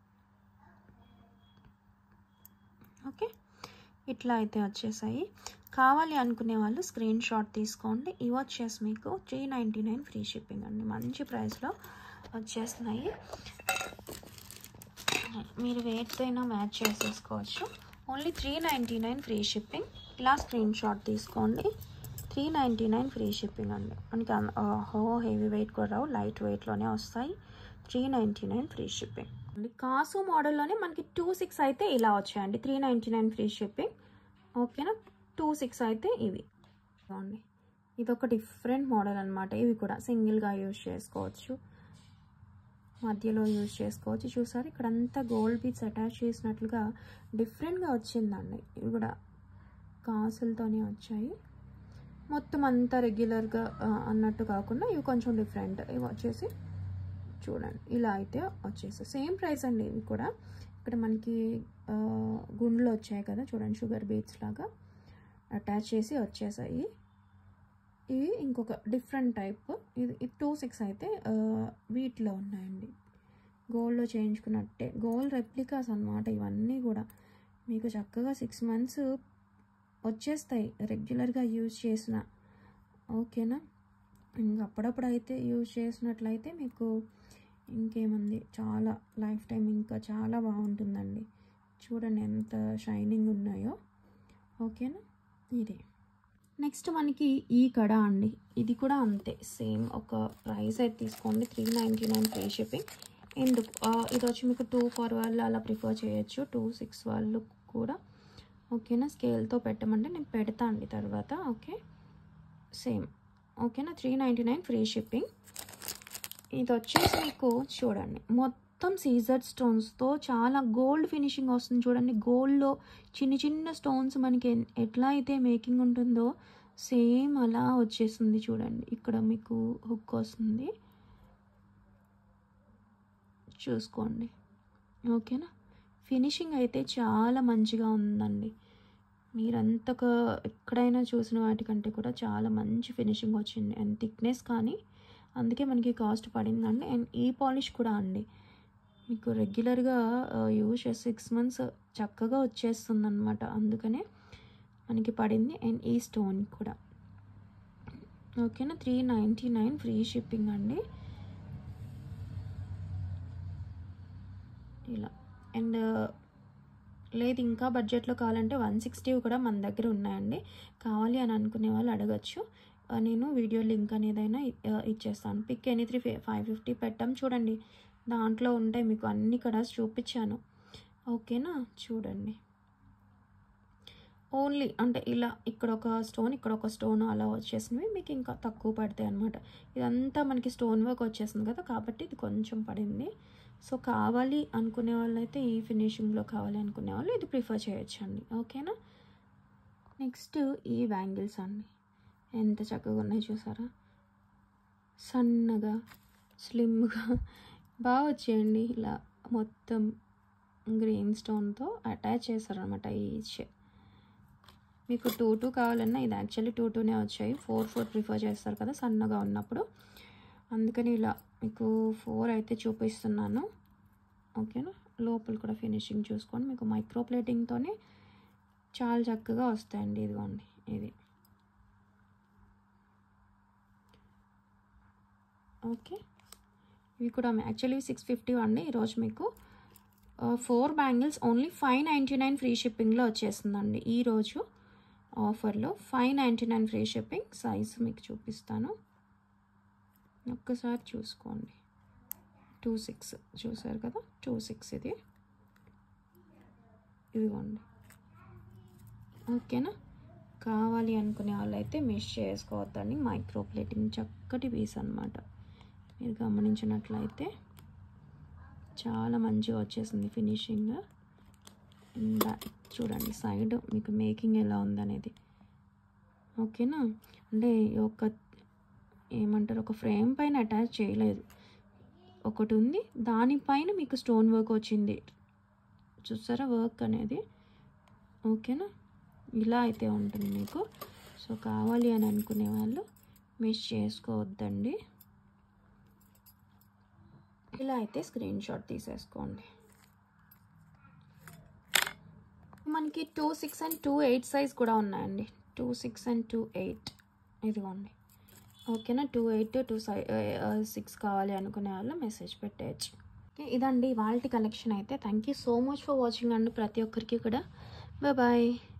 ఓకే ఇట్లా అయితే వచ్చేసాయి కావాలి అనుకునే వాళ్ళు స్క్రీన్ షాట్ తీసుకోండి ఇవి వచ్చేసి మీకు three ninety nine free shipping అండి మంచి ప్రైస్లో వచ్చేస్తున్నాయి మీరు వేటితో అయినా మ్యాచ్ చేసేసుకోవచ్చు only three ninety nine free shipping ఇలా స్క్రీన్ షాట్ తీసుకోండి three ninety nine free shipping అండి మనకి అన్- ఓహో హెవీ వెయిట్ కూడా రావు లైట్ వెయిట్లోనే వస్తాయి three ninety nine free shipping అండి కాసు మోడల్లోనే మనకి టూ సిక్స్ అయితే ఇలా వచ్చాయండి three ninety nine free shipping ఓకేనా టూ సిక్స్ అయితే ఇవి బాగుంది ఇది ఒక డిఫరెంట్ మోడల్ అనమాట ఇవి కూడా సింగిల్గా యూజ్ చేసుకోవచ్చు మధ్యలో యూజ్ చేసుకోవచ్చు చూసారు ఇక్కడ అంతా గోల్డ్ బీట్స్ అటాచ్ చేసినట్లుగా డిఫరెంట్గా వచ్చిందండి ఇవి కూడా కాసులతోనే వచ్చాయి మొత్తం అంతా రెగ్యులర్గా ఆ, అన్నట్టు కాకుండా ఇవి కొంచెం డిఫరెంట్ ఇవి వచ్చేసి చూడండి ఇలా అయితే వచ్చేసి సేమ్ ప్రైస్ అండి ఇవి కూడా ఇక్కడ మనకి ఆ, గుండ్లు వచ్చాయి కదా చూడండి షుగర్ బీట్స్ లాగా అటాచ్ చేసి వచ్చేసాయి ఇవి ఇంకొక డిఫరెంట్ టైప్ ఇది టూ సిక్స్ అయితే ఆ, వీటిలో ఉన్నాయండి గోల్డ్లో చేయించుకున్నట్టే గోల్డ్ రెప్లికాస్ అన్నమాట ఇవన్నీ కూడా మీకు చక్కగా సిక్స్ మంత్స్ వచ్చేస్తాయి రెగ్యులర్గా యూజ్ చేసిన ఓకేనా ఇంకా అప్పుడప్పుడు అయితే యూజ్ చేసినట్లయితే మీకు ఇంకేముంది చాలా లైఫ్ టైం ఇంకా చాలా బాగుంటుందండి చూడండి ఎంత షైనింగ్ ఉన్నాయో ఓకేనా ఇది నెక్స్ట్ మనకి ఈ కడ అండి ఇది కూడా అంతే సేమ్ ఒక ప్రైస్ అయితే తీసుకోండి three ninety nine free shipping ఎందుకు ఆ, ఇది వచ్చి మీకు టూ ఫోర్ వాళ్ళు అలా ప్రిఫర్ చేయొచ్చు టూ సిక్స్ వాళ్ళు కూడా ఓకేనా స్కేల్తో పెట్టమంటే నేను పెడతా అండి తర్వాత ఓకే సేమ్ ఓకేనా three ninety nine free shipping ఇది వచ్చేసి మీకు చూడండి మొత్తం సీజర్ స్టోన్స్తో చాలా గోల్డ్ ఫినిషింగ్ వస్తుంది చూడండి గోల్డ్లో చిన్న చిన్న స్టోన్స్ మనకి ఎన్- ఎట్లా అయితే మేకింగ్ ఉంటుందో సేమ్ అలా వచ్చేస్తుంది చూడండి ఇక్కడ మీకు హుక్ వస్తుంది చూసుకోండి ఓకేనా ఫినిషింగ్ అయితే చాలా మంచిగా ఉందండి మీరంతగా ఎక్కడైనా చూసిన వాటికంటే కూడా చాలా మంచి ఫినిషింగ్ వచ్చింది అండ్ థిక్నెస్ కానీ అందుకే మనకి కాస్ట్ పడిందండి అండ్ ఈ పాలిష్ కూడా అండి మీకు రెగ్యులర్గా యూజ్ చేసి సిక్స్ మంత్స్ చక్కగా వచ్చేస్తుంది అనమాట అందుకనే మనకి పడింది అండ్ ఈ స్టోన్ కూడా ఓకేనా three ninety nine free shipping అండి ఇలా అండ్ లేదు ఇంకా బడ్జెట్లో కావాలంటే వన్ సిక్స్టీ కూడా మన దగ్గర ఉన్నాయండి కావాలి అని అనుకునే వాళ్ళు అడగచ్చు ఆ, నేను వీడియో లింక్ అనేదైనా ఇ- ఆ, ఇచ్చేస్తాను pick any three five fifty పెట్టాం చూడండి దాంట్లో ఉంటాయి మీకు అన్ని కలర్స్ చూపించాను ఓకేనా చూడండి ఓన్లీ అంటే ఇలా ఇక్కడ ఒక స్టోన్ ఇక్కడ ఒక స్టోన్ అలా వచ్చేసినవి మీకు ఇంకా తక్కువ పడతాయి అనమాట ఇదంతా మనకి స్టోన్ వర్క్ వచ్చేసింది కదా కాబట్టి ఇది కొంచెం పడింది సో కావాలి అనుకునే వాళ్ళైతే ఈ ఫినిషింగ్లో కావాలి అనుకునే వాళ్ళు ఇది ప్రిఫర్ చేయొచ్చు అండి ఓకేనా నెక్స్ట్ ఈ బ్యాంగిల్స్ అండి ఎంత చక్కగా ఉన్నాయి చూసారా సన్నగా స్లిమ్గా బాగా వచ్చేయండి ఇలా మొత్తం గ్రీన్ స్టోన్తో అటాచ్ చేశారనమాట ఈచ్ మీకు టూ టూ కావాలన్నా ఇది యాక్చువల్లీ టూ టూనే వచ్చాయి ఫోర్ ఫోర్ ప్రిఫర్ చేస్తారు కదా సన్నగా ఉన్నప్పుడు అందుకని ఇలా మీకు ఫోర్ అయితే చూపిస్తున్నాను ఓకేనా లోపల కూడా ఫినిషింగ్ చూసుకోండి మీకు మైక్రో ప్లేటింగ్తోనే చాలా చక్కగా వస్తాయండి ఇదిగోండి ఇది ఓకే ఇవి కూడా యాక్చువల్లీ సిక్స్ ఫిఫ్టీ అండి ఈరోజు మీకు four bangles only five ninety nine free షిప్పింగ్లో వచ్చేస్తుందండి ఈరోజు ఆఫర్లో five ninety nine free shipping size మీకు చూపిస్తాను ఒక్కసారి చూసుకోండి టూ సిక్స్ చూసారు కదా టూ సిక్స్ ఇది ఇదిగోండి ఓకేనా కావాలి అనుకునే వాళ్ళైతే మిస్ చేసుకోవద్దండి మైక్రో ప్లేటింగ్ చక్కటి పీస్ అనమాట మీరు గమనించినట్లయితే చాలా మంచిగా వచ్చేసింది ఫినిషింగ్ ఇంకా చూడండి సైడ్ మీకు మేకింగ్ ఎలా ఉందనేది ఓకేనా అంటే ఒక ఏమంటారు ఒక ఫ్రేమ్ పైన అటాచ్ చేయలేదు ఒకటి ఉంది దానిపైన మీకు స్టోన్ వర్క్ వచ్చింది చూసారా వర్క్ అనేది ఓకేనా ఇలా అయితే ఉంటుంది మీకు సో కావాలి అని అనుకునే వాళ్ళు మిస్ చేసుకోవద్దండి ఇలా అయితే స్క్రీన్ షాట్ తీసేసుకోండి మనకి two six and two eight size కూడా ఉన్నాయండి two six and two eight ఇదిగోండి ఓకేనా టూ ఎయిట్ టూ సై సిక్స్ కావాలి అనుకునే వాళ్ళు మెసేజ్ పెట్టేయచ్చు ఓకే ఇదండి వాళ్ళ కలెక్షన్ అయితే thank you so much for watching అండి ప్రతి ఒక్కరికి కూడా బాయ్